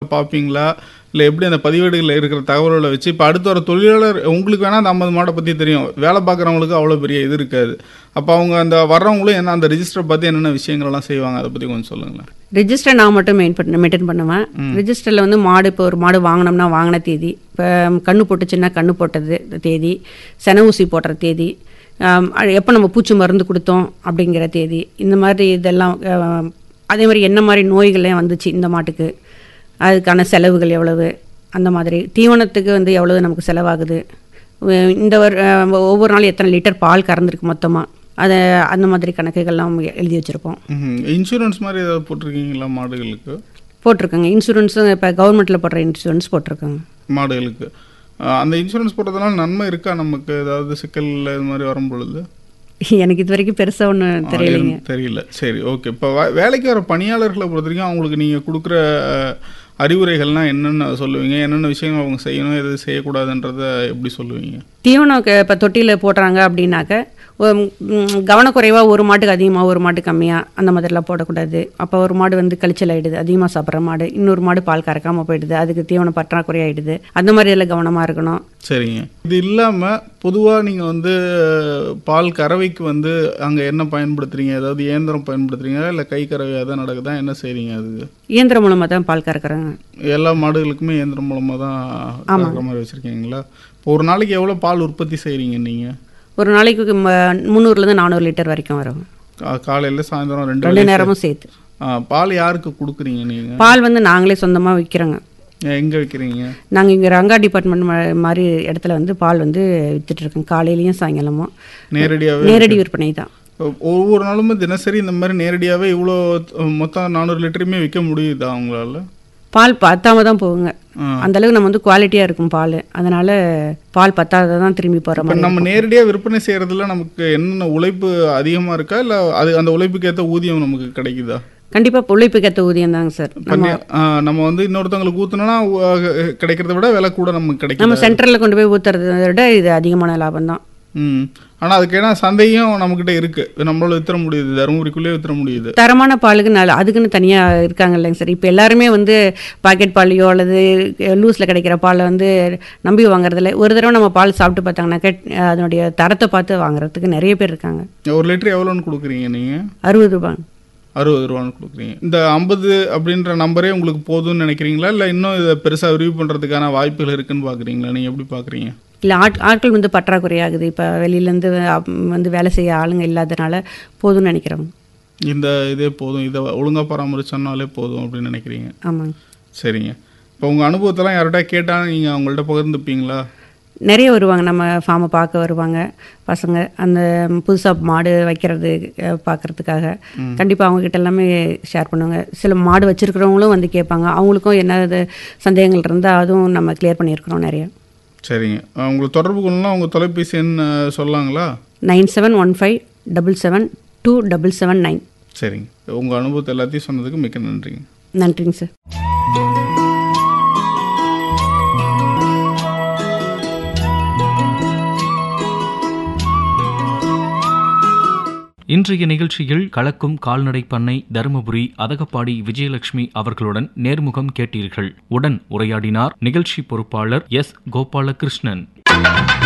பார்ப்பீங்களா இல்லை எப்படி அந்த பதிவேடுகளில் இருக்கிற தகவல்களை வச்சு இப்போ அடுத்து வர தொழிலாளர் உங்களுக்கு வேணால் அந்த ஐம்பது மாடை பற்றி தெரியும் வேலை பார்க்குறவங்களுக்கு அவ்வளோ பெரிய இது இருக்காது அப்போ அவங்க அந்த வர்றவங்களும் என்ன அந்த ரிஜிஸ்டரை பார்த்து என்னென்ன விஷயங்கள்லாம் செய்வாங்க அதை பற்றி கொஞ்சம் சொல்லுங்களேன் ரிஜிஸ்டர் நான் மட்டும் மெயின் பண்ண மெயின்டைன் பண்ணுவேன் ரிஜிஸ்டரில் வந்து மாடு இப்போ ஒரு மாடு வாங்கினோம்னா வாங்கின தேதி இப்போ கண்ணு போட்டுச்சுன்னா கண்ணு போட்டது தேதி சென ஊசி போடுற தேதி எப்போ நம்ம பூச்சி மருந்து கொடுத்தோம் அப்படிங்கிற தேதி இந்த மாதிரி இதெல்லாம் ஆம், அதே மாதிரி என்ன மாதிரி நோய்கள்லாம் வந்துச்சு இந்த மாட்டுக்கு அதுக்கான செலவுகள் எவ்வளவு அந்த மாதிரி தீவனத்துக்கு வந்து எவ்வளவு நமக்கு செலவாகுது அஹ் இந்த வரு- அஹ் ஒவ்வொரு நாளும் எத்தனை லிட்டர் பால் கறந்துருக்கு மொத்தமாக அதை அந்த மாதிரி கணக்குகள்லாம் எழுதி வச்சுருப்போம் இன்சூரன்ஸ் மாதிரி ஏதாவது போட்டிருக்கீங்களா மாடுகளுக்கு போட்டிருக்கோங்க இன்சூரன்ஸும் இப்போ கவர்மெண்ட்டில் போடுற இன்சூரன்ஸ் போட்டிருக்கோங்க மாடுகளுக்கு அஹ் அந்த இன்சூரன்ஸ் போடுறதுனால நன்மை இருக்கா நமக்கு ஏதாவது சிக்கல் இது மாதிரி வரும் பொழுது எனக்கு இது வரைக்கும் பெருசாக ஒன்றும் தெரியலைங்க ஆ, தெரியல சரி ஓகே இப்போ வேலைக்கு வர பணியாளர்களை பொறுத்த வரைக்கும் அவங்களுக்கு நீங்கள் கொடுக்குற அஹ், அறிவுரைகள்லாம் என்னென்ன சொல்லுவீங்க என்னென்ன விஷயங்கள் அவங்க செய்யணும் எது செய்யக்கூடாதுன்றத எப்படி சொல்லுவீங்க தீவனம் இப்போ தொட்டியில் போடுறாங்க அப்படின்னாக்க உம், உம், கவனக்குறைவாக ஒரு மாட்டுக்கு அதிகமாக ஒரு மாட்டு கம்மியாக அந்த மாதிரிலாம் போடக்கூடாது அப்போ ஒரு மாடு வந்து கழிச்சல் ஆகிடுது அதிகமாக சாப்பிட்ற மாடு இன்னொரு மாடு பால் கறக்காமல் போயிடுது அதுக்கு தீவனம் பற்றாக்குறை ஆகிடுது அந்த மாதிரி இதில் கவனமாக இருக்கணும் சரிங்க இது இல்லாமல் பொதுவாக நீங்கள் வந்து பால் கறவைக்கு வந்து அங்கே என்ன பயன்படுத்துறீங்க ஏதாவது இயந்திரம் பயன்படுத்துறீங்களா இல்லை கை கறவையாக தான் நடக்குதா என்ன செய்றீங்க அதுக்கு இயந்திரம் மூலமாக தான் பால் கறக்குறாங்க எல்லா மாடுகளுக்குமே இயந்திரம் மூலமாக தான் கறக்கிற மாதிரி வச்சுருக்கீங்களா இப்போ ஒரு நாளைக்கு எவ்வளோ பால் உற்பத்தி செய்கிறீங்க நீங்கள் ஒரு நாளைக்கு ம- முந்நூறுலேருந்து நானூறு லிட்டர் வரைக்கும் வரும் காலையில் சாயந்தரம் ரெண்டு ரெண்டு நேரமும் சேர்த்து ஆ, பால் யாருக்கு கொடுக்குறீங்க நீங்கள் பால் வந்து நாங்களே சொந்தமாக விற்கிறோங்க எங்கே வைக்கிறீங்க நாங்கள் இங்கே ரங்கா டிபார்ட்மெண்ட் ம- மாதிரி இடத்துல வந்து பால் வந்து வித்துட்ருக்கோம் காலையிலையும் சாயங்காலமும் நேரடியாகவே நேரடி விற்பனை தான் ஒவ்வொரு நாளுமே தினசரி இந்த மாதிரி நேரடியாகவே இவ்வளோ மொத்தம் நானூறு லிட்டருமே விற்க முடியுதா அவங்களால பால் பத்தாம தான் போகுங்க ஆ. அந்த அளவுக்கு நம்ம வந்து குவாலிட்டியாக இருக்கும் பால் அதனால பால் பத்தாத தான் திரும்பி போகிற இப்போ மாதிரி நம்ம நேரடியாக விற்பனை செய்கிறதுல நமக்கு என்னென்ன உழைப்பு அதிகமாக இருக்கா இல்லை அது அந்த உழைப்புக்கு ஏற்ற ஊதியம் நமக்கு கிடைக்குதா கண்டிப்பாக உழைப்புக்கு ஏற்ற ஊதியம் தாங்க சார் பண்ணி ஆ, நம்ம வந்து இன்னொருத்தவங்களுக்கு ஊற்றுனோன்னா கிடைக்கிறத விட விலை கூட நமக்கு நம்ம கிடைக்கும் சென்டரில் கொண்டு போய் ஊற்றுறத விட இது அதிகமான லாபம் தான் ம் ஆனால் அதுக்கு ஏன்னா சந்தையும் நம்மக்கிட்ட இருக்குது நம்மளால வித்துற முடியுது தருமபுரிக்குள்ளேயே வித்துற முடியுது தரமான பாலுக்கு நல்ல அதுக்குன்னு தனியாக இருக்காங்க இல்லைங்க சார் இப்போ எல்லாருமே வந்து பாக்கெட் பாலையோ அல்லது லூஸில் கிடைக்கிற பாலை வந்து நம்பி வாங்குறதில்ல ஒரு தடவை நம்ம பால் சாப்பிட்டு பார்த்தாங்கனாக்க அதனுடைய தரத்தை பார்த்து வாங்குறதுக்கு நிறைய பேர் இருக்காங்க ஒரு லிட்டர் எவ்வளோன்னு கொடுக்குறீங்க நீங்கள் அறுபது ரூபாய் அறுபது ரூபான்னு கொடுக்குறீங்க இந்த ஐம்பது அப்படின்ற நம்பரே உங்களுக்கு போதும்னு நினைக்கிறீங்களா இல்லை இன்னும் இதை பெருசாக விரிவு பண்ணுறதுக்கான வாய்ப்புகள் இருக்குன்னு பார்க்குறீங்களா நீங்கள் எப்படி பார்க்குறீங்க இல்லை ஆட் ஆட்கள் வந்து பற்றாக்குறையாகுது இப்போ வெளியிலேருந்து வந்து வேலை செய்ய ஆளுங்க இல்லாதனால போதும்னு நினைக்கிறோம் இந்த இதே போதும் இதை ஒழுங்காக பராமரிச்சோம்னாலே போதும் அப்படின்னு நினைக்கிறீங்க ஆமாங்க சரிங்க இப்போ உங்கள் அனுபவத்தெல்லாம் யார்கிட்ட கேட்டால் நீங்கள் அவங்கள்ட்ட பகிர்ந்துப்பீங்களா நிறைய வருவாங்க நம்ம ஃபார்மை பார்க்க வருவாங்க பசங்க அந்த புதுசாக மாடு வைக்கிறது அஹ், பார்க்கறதுக்காக கண்டிப்பாக அவங்கக்கிட்ட எல்லாமே ஷேர் பண்ணுவாங்க சில மாடு வச்சுருக்கிறவங்களும் வந்து கேட்பாங்க அவங்களுக்கும் என்ன இது சந்தேகங்கள் இருந்தால் அதுவும் நம்ம கிளியர் பண்ணியிருக்கிறோம் நிறைய சரிங்க அஹ் உங்களுக்கு தொடர்பு கொள்ளலாம் உங்கள் தொலைபேசி எண் அஹ், சொல்லலாங்களா nine seven one five double seven two double seven nine சரிங்க உங்கள் அனுபவத்தை எல்லாத்தையும் சொன்னதுக்கு மிக்க நன்றிங்க நன்றிங்க சார் இன்றைய நிகழ்ச்சியில் கலக்கும் கால்நடை பண்ணை தருமபுரி அதகப்பாடி விஜயலட்சுமி அவர்களுடன் நேர்முகம் கேட்டீர்கள் உடன் உரையாடினார் நிகழ்ச்சி பொறுப்பாளர் எஸ் கோபாலகிருஷ்ணன்